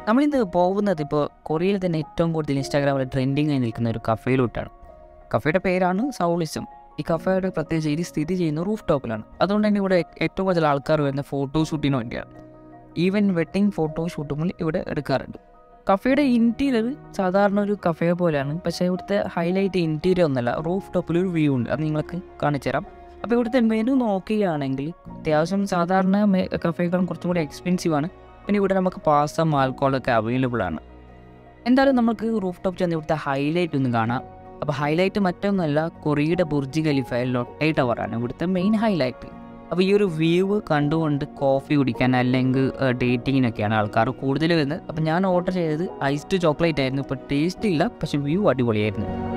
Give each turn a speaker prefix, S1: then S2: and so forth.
S1: നമ്മളിന്ന് പോകുന്നത് ഇപ്പോൾ കൊറിയയിൽ തന്നെ ഏറ്റവും കൂടുതൽ ഇൻസ്റ്റാഗ്രാമിൽ ട്രെൻഡിങ് ആയി നിൽക്കുന്ന ഒരു കഫേയിലോട്ടാണ് കഫേയുടെ പേരാണ് സൗളിസം ഈ കഫേയുടെ പ്രത്യേകിച്ച് ഇത് സ്ഥിതി ചെയ്യുന്ന റൂഫ് ടോപ്പിലാണ് അതുകൊണ്ട് തന്നെ ഇവിടെ ഏറ്റവും കൂടുതൽ ആൾക്കാർ വരുന്ന ഫോട്ടോഷൂട്ടിന് വേണ്ടിയാണ് ഈവൻ വെഡിങ് ഫോട്ടോഷൂട്ടുകൾ ഇവിടെ എടുക്കാറുണ്ട് കഫേയുടെ ഇൻറ്റീരിയർ സാധാരണ ഒരു കഫേ പോലെയാണ് പക്ഷേ ഇവിടുത്തെ ഹൈലൈറ്റ് ഇൻറ്റീരിയർ ഒന്നല്ല റൂഫ് ടോപ്പിൽ ഒരു വ്യൂ ഉണ്ട് അത് നിങ്ങൾക്ക് കാണിച്ചു തരാം അപ്പോൾ ഇവിടുത്തെ മെനു നോക്കുകയാണെങ്കിൽ അത്യാവശ്യം സാധാരണ കഫേകളും കുറച്ചും കൂടി എക്സ്പെൻസീവ് ആണ് പിന്നെ ഇവിടെ നമുക്ക് പാസം ആൽക്കോളൊക്കെ അവൈലബിൾ ആണ് എന്തായാലും നമുക്ക് റൂഫ് ടോപ്പ് ചെന്ന് ഇവിടുത്തെ ഹൈലൈറ്റ് ഒന്ന് കാണാം അപ്പോൾ ഹൈലൈറ്റ് മറ്റൊന്നുമല്ല കൊറിയയുടെ ബുർജ് ഖലീഫ ലൊട്ടേ ടവറാണ് ഇവിടുത്തെ മെയിൻ ഹൈലൈറ്റ് അപ്പോൾ ഈ ഒരു വ്യൂ കണ്ടുകൊണ്ട് കോഫി കുടിക്കാൻ അല്ലെങ്കിൽ ഡേറ്റിങ്ങിനൊക്കെയാണ് ആൾക്കാർ കൂടുതൽ വരുന്നത് അപ്പോൾ ഞാൻ ഓർഡർ ചെയ്തത് ഐസ്ഡ് ചോക്ലേറ്റ് ആയിരുന്നു ഇപ്പോൾ ടേസ്റ്റ് ഇല്ല പക്ഷേ വ്യൂ അടിപൊളിയായിരുന്നു